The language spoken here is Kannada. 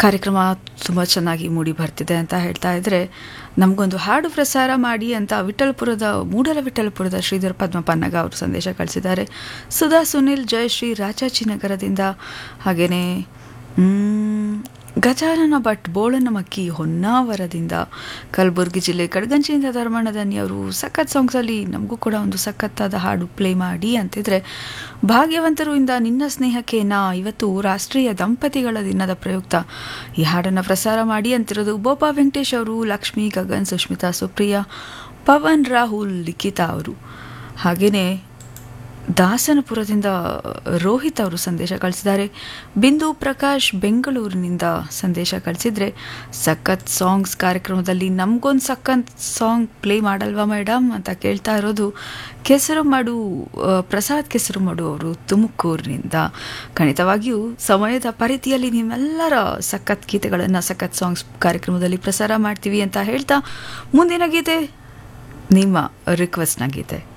ಕಾರ್ಯಕ್ರಮ ತುಂಬ ಚೆನ್ನಾಗಿ ಮೂಡಿ ಬರ್ತಿದೆ ಅಂತ ಹೇಳ್ತಾ ಇದ್ರೆ ನಮಗೊಂದು ಹಾಡು ಪ್ರಸಾರ ಮಾಡಿ ಅಂತ ವಿಠಲಪುರದ ಮೂಡಲ ವಿಠಲಪುರದ ಶ್ರೀಧರ ಪದ್ಮಪನ್ನಗ ಅವರು ಸಂದೇಶ ಕಳಿಸಿದ್ದಾರೆ ಸುಧಾ ಸುನಿಲ್ ಜಯಶ್ರೀ ರಾಜಾಜಿನಗರದಿಂದ ಹಾಗೆಯೇ ಗಜಾನನ ಭಟ್ ಬೋಳನಮಕ್ಕಿ ಹೊನ್ನಾವರದಿಂದ ಕಲಬುರಗಿ ಜಿಲ್ಲೆ ಕಡಗಂಚಿನಿಂದ ಧರ್ಮಣ್ಣದನಿ ಅವರು ಸಖತ್ ಸಾಂಗ್ಸಲ್ಲಿ ನಮಗೂ ಕೂಡ ಒಂದು ಸಖತ್ತಾದ ಹಾಡು ಪ್ಲೇ ಮಾಡಿ ಅಂತಿದ್ರೆ ಭಾಗ್ಯವಂತರು ಇಂದ ನಿನ್ನ ಸ್ನೇಹಕ್ಕೆ ನಾ ಇವತ್ತು ರಾಷ್ಟ್ರೀಯ ದಂಪತಿಗಳ ದಿನದ ಪ್ರಯುಕ್ತ ಈ ಹಾಡನ್ನು ಪ್ರಸಾರ ಮಾಡಿ ಅಂತಿರೋದು ಬೋಪಾ ವೆಂಕಟೇಶ್ ಅವರು ಲಕ್ಷ್ಮಿ ಗಗನ್ ಸುಷ್ಮಿತಾ ಸುಪ್ರಿಯಾ ಪವನ್ ರಾಹುಲ್ ಲಿಖಿತಾ ಅವರು ಹಾಗೆಯೇ ದಾಸನಪುರದಿಂದ ರೋಹಿತ್ ಅವರು ಸಂದೇಶ ಕಳಿಸಿದ್ದಾರೆ ಬಿಂದು ಪ್ರಕಾಶ್ ಬೆಂಗಳೂರಿನಿಂದ ಸಂದೇಶ ಕಳಿಸಿದ್ರೆ ಸಖತ್ ಸಾಂಗ್ಸ್ ಕಾರ್ಯಕ್ರಮದಲ್ಲಿ ನಮಗೊಂದು ಸಖತ್ ಸಾಂಗ್ ಪ್ಲೇ ಮಾಡಲ್ವಾ ಮೇಡಮ್ ಅಂತ ಕೇಳ್ತಾ ಇರೋದು ಕೆಸರು ಮಾಡು ಪ್ರಸಾದ್ ಕೆಸರು ಮಾಡು ಅವರು ತುಮಕೂರಿನಿಂದ ಖಂಡಿತವಾಗಿಯೂ ಸಮಯದ ಪರಿಧಿಯಲ್ಲಿ ನಿಮ್ಮೆಲ್ಲರ ಸಖತ್ ಗೀತೆಗಳನ್ನು ಸಖತ್ ಸಾಂಗ್ಸ್ ಕಾರ್ಯಕ್ರಮದಲ್ಲಿ ಪ್ರಸಾರ ಮಾಡ್ತೀವಿ ಅಂತ ಹೇಳ್ತಾ ಮುಂದಿನ ಗೀತೆ ನಿಮ್ಮ ರಿಕ್ವೆಸ್ಟ್ನ ಗೀತೆ